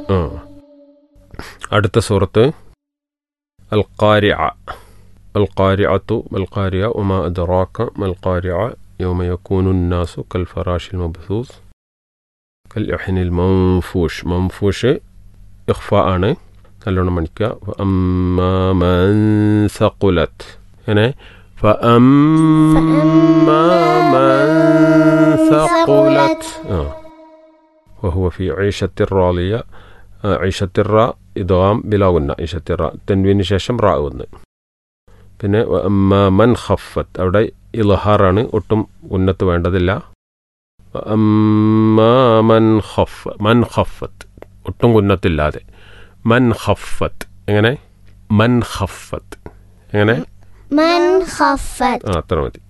ആ അടുത്ത സൂറത്ത് അൽ ഖാരിഅ അൽ ഖാരിഅത്തു മൽ ഖാരിഅ ഉമാ അദ്റാക മൽ ഖാരിഅ യൗമ യകൂനു الناس كالفراش المبثوث كالإحن المنفوش منفوش ഇഖ്ഫ ആണ് നല്ലോണം മണിക്കുക فأما من ثقلت അങ്ങനെ فأما من ثقلت آه. وهو في عيشة راضية آه، عيشة الراء إدغام بلا غنة عيشة الراء تنوين ശേഷം റാ വന്ന് പിന്നെ അമ്മ മൻ ഖഫത്ത് അവിടെ ഇലഹാറാണ് ഒട്ടും ഉന്നത്ത് വേണ്ടതില്ല അമ്മ മൻ ഖഫ് മൻ ഖഫത്ത് ഒട്ടും ഉന്നത്തില്ലാതെ മൻ ഖഫത്ത് എങ്ങനെ മൻ ഖഫത്ത് എങ്ങനെ من خفت ആ അത്ര മതി